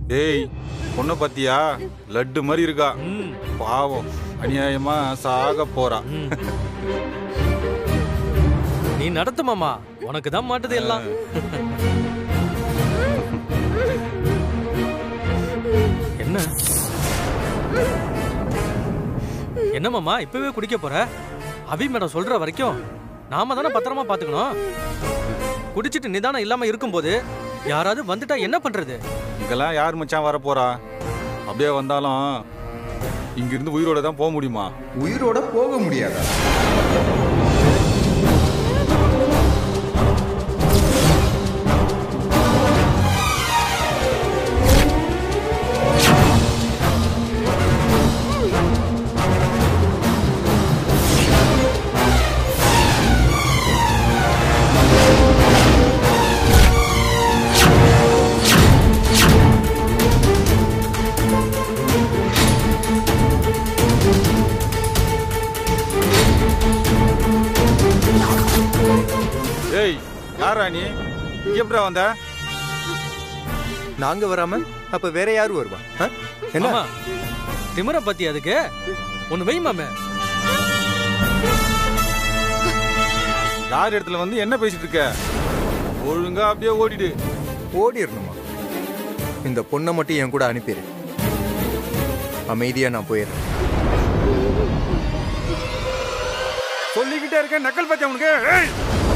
ஏய் பொண்ணை பாத்தியா லட்டு மாதிரி இருக்கா ம், பாவம் அநியாயமா சாக போறா ம். நீ நடத்து மாமா உனக்கு தான் மாட்டுது எல்லாம் என்ன என்ன மாமா இப்பவே குடிக்க போற அபி மேடம் சொல்ற வரைக்கும் நாம தானே பத்திரமா பாத்துக்கணும் குடிச்சிட்டு நிதானம் இல்லாம இருக்கும்போது யாராவது வந்துட்டா என்ன பண்றது இங்கெல்லாம் யார் மச்சான் வர போறா அப்படியே வந்தாலும் இங்கிருந்து உயிரோட தான் போக முடியுமா உயிரோட போக முடியாதா ஏய் யாரா நீ இங்க எப்படா வந்த நாங்க வராம அப்ப வேற யாரு வருவா ஆ? என்ன மாமா திமிர பத்தி அதுக்கு ஒண்ணு வை மாமே யார் இடத்துல வந்து என்ன பேசிட்டு இருக்க ஒழுங்கா அப்படியே ஓடிடு ஓடிடணுமா இந்த பொண்ணை மட்டும் என் கூட அனுப்பிடு அமைதியா நான் போயிடுறேன் சொல்லிக்கிட்டே இருக்கேன் நக்கல் பச்சை உனக்கு ஏய்!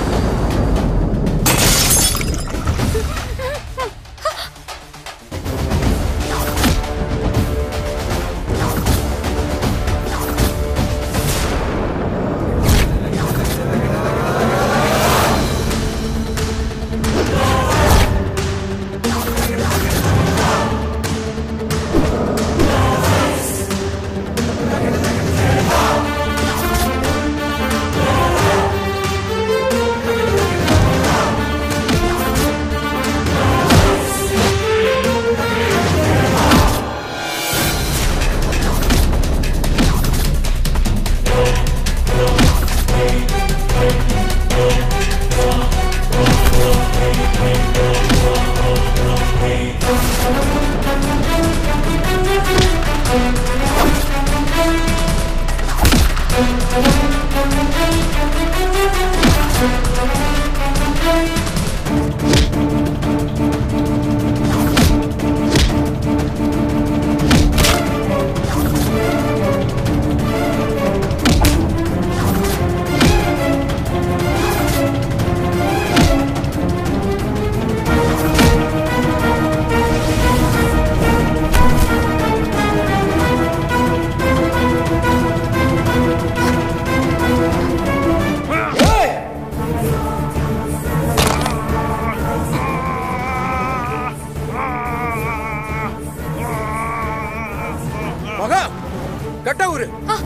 மகா கட்ட ஊரு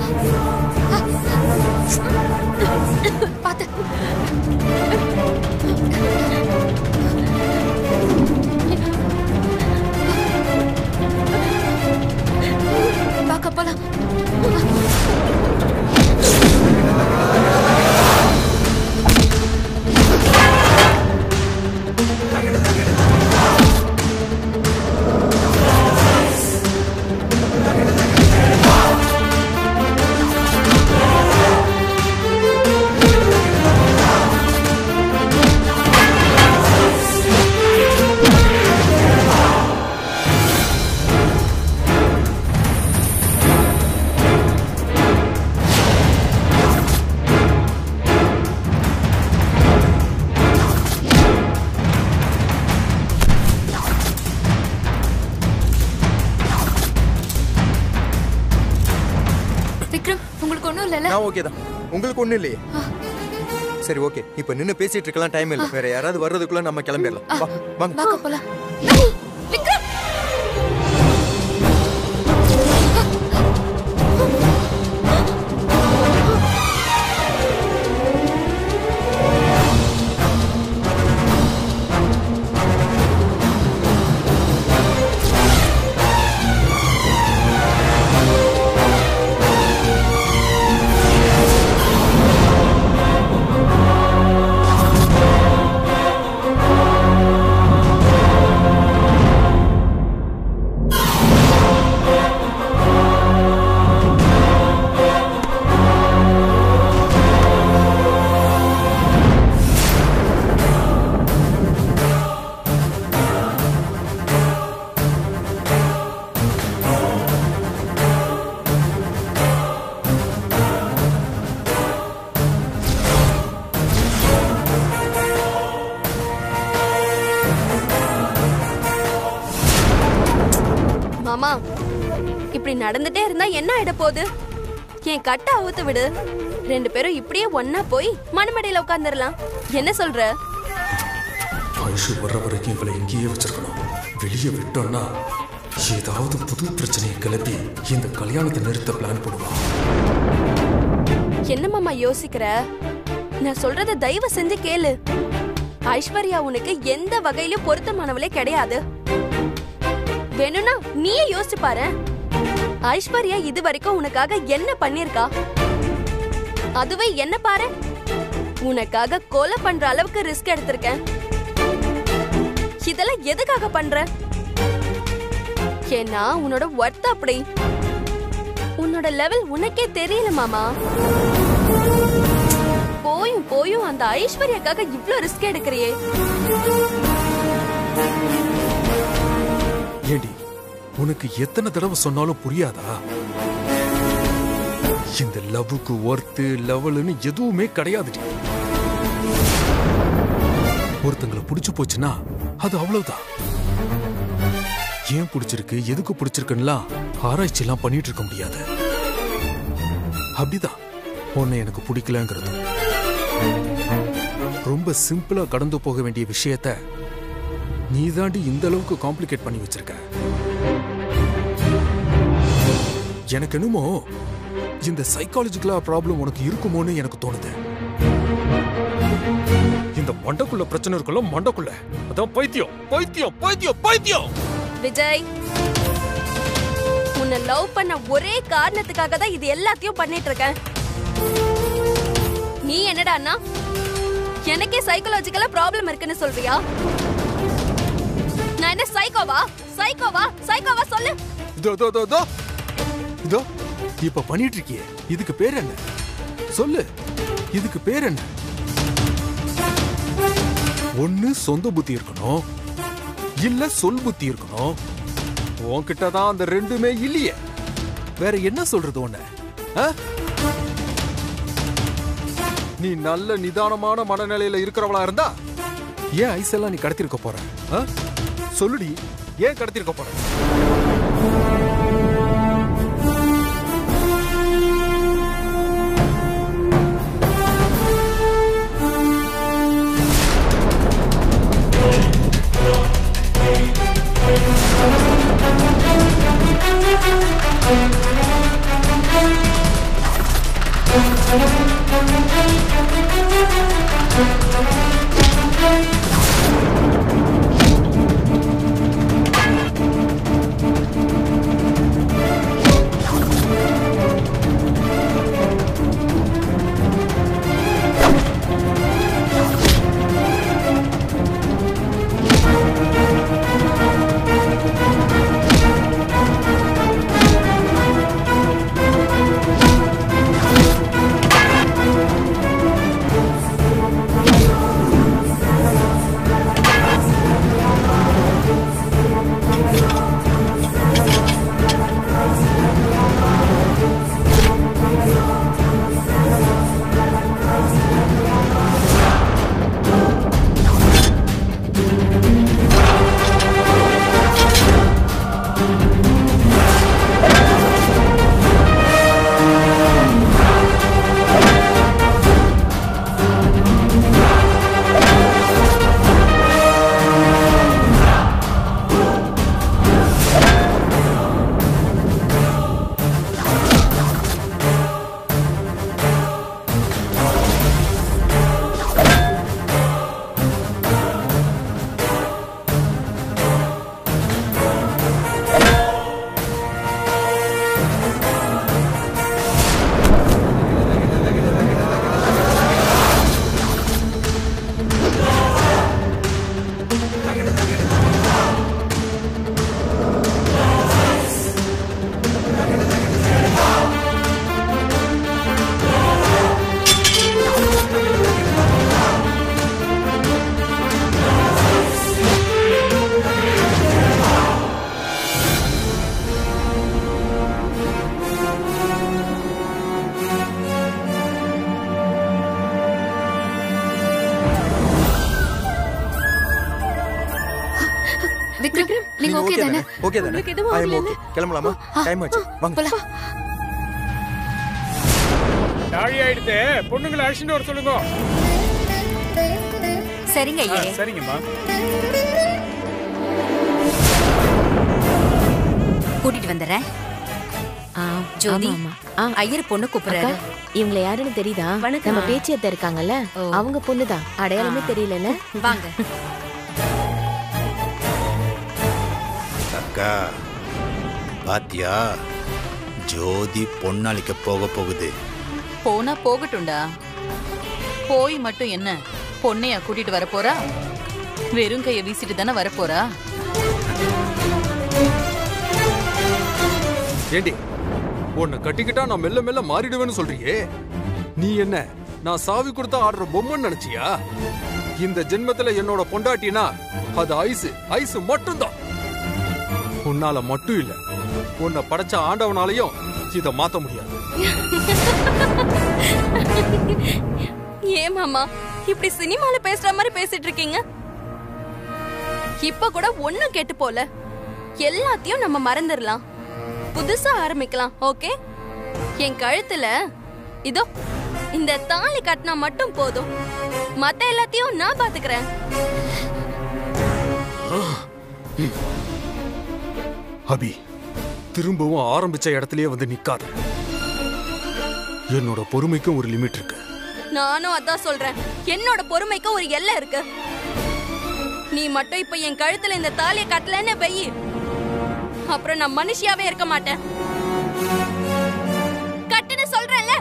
பாத்து பாக்க போலாம் விக்ரம் உங்களுக்கு ஒண்ணும் இல்லைல்ல நான் ஓகே தான் உங்களுக்கு ஒண்ணும் இல்லையே சரி ஓகே இப்போ நின்னு பேசிட்டு இருக்கலாம் டைம் இல்ல வேற யாராவது வர்றதுக்குள்ள நம்ம கிளம்பிடலாம் வா, வாங்க பாக்க போலாம் விக்ரம் ஆ மாமா இப்படி நடந்துட்டே இருந்தா என்ன ஆயிட போகுது என் கட்ட அவுத்து விடு ரெண்டு பேரும் இப்படியே ஒன்னா போய் மணமடையில உட்காந்துடலாம் என்ன சொல்ற ஐஷு வர்ற வரைக்கும் இவளை இங்கேயே வச்சிருக்கணும் வெளியே விட்டோம்னா ஏதாவது புது பிரச்சனையை கிளப்பி இந்த கல்யாணத்தை நிறுத்த பிளான் போடுவான் என்ன மாமா யோசிக்கிற நான் சொல்றத தயவு செஞ்சு கேளு ஐஸ்வர்யா உனக்கு எந்த வகையிலும் பொருத்தமானவளே கிடையாது வேணும்னா நீயே யோசிச்சு பாரு ஐஸ்வர்யா இது வரைக்கும் உனக்காக என்ன பண்ணிருக்கா அதுவே என்ன பாரு உனக்காக கொலை பண்ற அளவுக்கு ரிஸ்க் எடுத்திருக்கேன் இதெல்லாம் எதுக்காக பண்ற ஏன்னா உன்னோட ஒர்த் அப்படி உன்னோட லெவல் உனக்கே தெரியல மாமா போயும் போயும் அந்த ஐஸ்வர்யாக்காக இவ்ளோ ரிஸ்க் எடுக்கிறியே ஏடி உனக்கு எத்தனை தடவை சொன்னாலும் புரியாதா இந்த லவ்வுக்கு ஒர்த்து லெவலுன்னு எதுவுமே கிடையாதுடி ஒருத்தங்களை பிடிச்சு போச்சுன்னா அது அவ்வளவுதான் ஏன் பிடிச்சிருக்கு எதுக்கு பிடிச்சிருக்குன்னுலாம் ஆராய்ச்சி எல்லாம் பண்ணிட்டு இருக்க முடியாது அப்படிதான் உன்னை எனக்கு பிடிக்கலங்கிறது ரொம்ப சிம்பிளா கடந்து போக வேண்டிய விஷயத்த நீ தாண்டி இந்த அளவுக்கு காம்ப்ளிகேட் பண்ணி வச்சிருக்க எனக்கு என்னமோ இந்த சைக்காலஜிக்கலா ப்ராப்ளம் உனக்கு இருக்குமோன்னு எனக்கு தோணுது இந்த மண்டக்குள்ள பிரச்சனை இருக்குல்ல மண்டக்குள்ள அதான் பைத்தியம் பைத்தியம் பைத்தியம் பைத்தியம் விஜய் உன்னை லவ் பண்ண ஒரே காரணத்துக்காக தான் இது எல்லாத்தையும் பண்ணிட்டு இருக்கேன் நீ என்னடான்னா எனக்கே சைக்காலஜிக்கலா ப்ராப்ளம் இருக்குன்னு சொல்றியா நான் என்ன சைக்கோவா சைக்கோவா சைக்கோவா சொல்லு இதோ இதோ இதோ, இதோ இதோ இப்ப பண்ணிட்டு இருக்கியே இதுக்கு பேர் என்ன சொல்லு இதுக்கு பேர் என்ன ஒண்ணு சொந்த புத்தி இருக்கணும் இல்ல சொல் புத்தி இருக்கணும் உன்கிட்ட தான் அந்த ரெண்டுமே இல்லையே வேற என்ன சொல்றது உன்ன ஆ? நீ நல்ல நிதானமான மனநிலையில இருக்கிறவளா இருந்தா ஏன் ஐஸ் எல்லாம் நீ கடத்திருக்க போற ஆ? சொல்லுடி ஏன் கடத்திருக்க போற தானே? ஓகே தானே உங்களுக்கு எதுவும் ஐ எம் ஆகலைல்ல? ஓகே கிளம்பலாமா டைம் ஆச்சு வாங்க போலாம் நாழி ஆயிடுத்து பொண்ணுங்களை அழிச்சுட்டு வர சொல்லுங்க சரிங்க ஆ, ஐயரே சரிங்கம்மா கூட்டிட்டு வந்துடுறேன் ஆ, ஜோதி ஆமா, ஆமா. ஆ, ஐயர் பொண்ணு கூப்பிடுறாரு அக்கா, இவங்கள யாருன்னு தெரியுதா வணக்கம். நம்ம பேச்சியத்த இருக்காங்கல்ல ஓ. அவங்க பொண்ணுதான் அடையாளமே தெரியலல்ல வாங்க அக்கா பாத்தியா ஜோதி பொண்ணளிக்க போக போகுது போனா போகட்டும்டா போய் மட்டும் என்ன பொண்ணையா கூட்டிட்டு வர போறா வெறும் கைய வீசிட்டு தானே வர போறா ஏண்டி உன்னை கட்டிக்கிட்டா நான் மெல்ல மெல்ல மாறிடுவேன்னு சொல்றியே நீ என்ன நான் சாவி கொடுத்தா ஆடுற பொம்மைன்னு நினைச்சியா இந்த ஜென்மத்துல என்னோட பொண்டாட்டினா அது ஐஸ் ஐஸ் மட்டும்தான் உன்னால மட்டும் இல்ல உன்னை படைச்ச ஆண்டவனாலையும் இத மாத்த முடியாது ஏன் மாமா இப்படி சினிமால பேசுற மாதிரி பேசிட்டு இருக்கீங்க இப்ப கூட ஒண்ணும் கெட்டு போல எல்லாத்தையும் நம்ம மறந்துடலாம் புதுசா ஆரம்பிக்கலாம் ஓகே என் கழுத்துல இதோ இந்த தாலி கட்டினா மட்டும் போதும் மத்த எல்லாத்தையும் நான் பாத்துக்கிறேன் அபி திரும்பவும் ஆரம்பிச்ச இடத்துலயே வந்து நிக்காத என்னோட பொறுமைக்கும் ஒரு லிமிட் இருக்கு நானும் அதான் சொல்றேன் என்னோட பொறுமைக்கு ஒரு எல்லை இருக்கு நீ மட்டும் இப்ப என் கழுத்துல இந்த தாலியை கட்டலன்னு வெயி அப்புறம் நான் மனுஷியாவே இருக்க மாட்டேன் கட்டுன்னு சொல்றேன்ல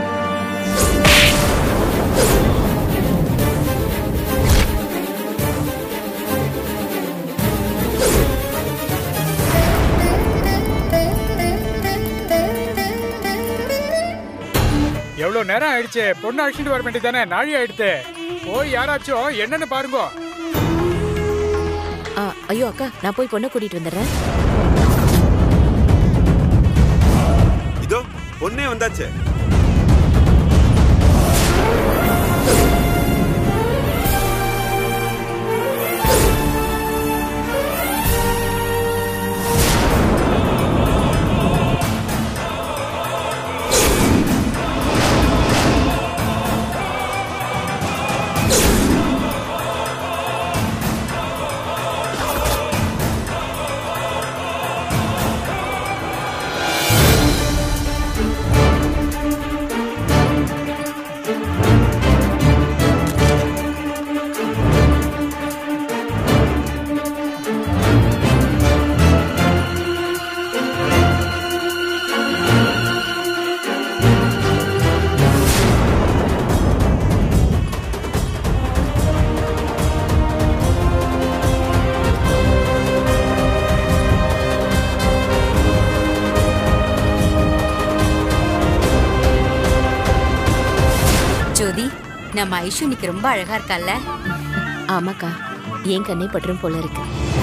எவ்வளவு நேரம் ஆயிடுச்சு பொண்ணு அழிச்சுட்டு வர வேண்டியதானே நாழி ஆயிடுத்து போய் யாராச்சும் என்னன்னு பாருங்க ஆ, ஐயோ அக்கா நான் போய் பொண்ணை கூட்டிட்டு வந்துடுறேன் இதோ பொண்ணே வந்தாச்சு ஜோதி நம்ம ஐஷு இன்னைக்கு ரொம்ப அழகா இருக்கால்ல ஆமாக்கா ஏன் கண்ணே பற்றும் போல இருக்கு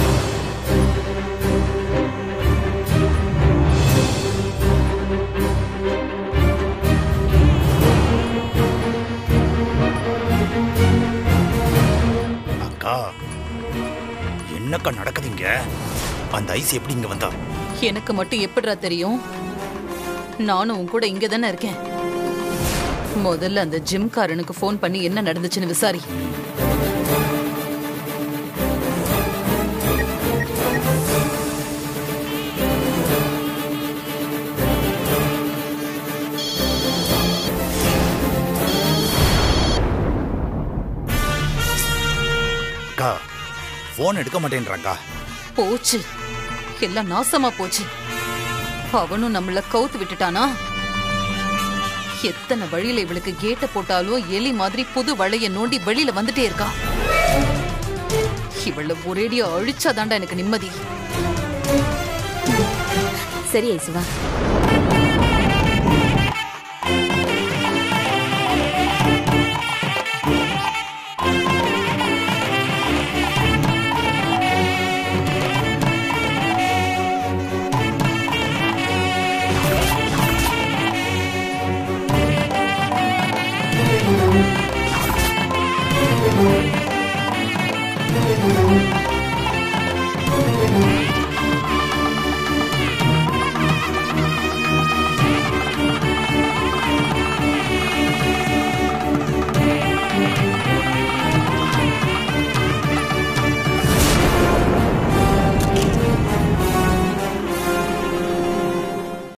அக்கா என்னக்கா நடக்குதுங்க அந்த ஐஸ் எப்படி இங்க வந்தா எனக்கு மட்டும் எப்படிடா தெரியும் நானும் உன் கூட இங்க தானே இருக்கேன் முதல்ல அந்த ஜிம்காரனுக்கு ஃபோன் பண்ணி என்ன நடந்துச்சுன்னு விசாரி அக்கா போன் எடுக்க மாட்டேன்றாக்கா போச்சு எல்லாம் நாசமா போச்சு அவனும் நம்மள கவுத்து விட்டுட்டானா எத்தனை வழியில இவளுக்கு கேட்ட போட்டாலும் எலி மாதிரி புது வளைய நோண்டி வெளியில வந்துட்டே இருக்கா இவள ஒரேடியா அழிச்சாதாண்டா எனக்கு நிம்மதி சரி ஐசுவா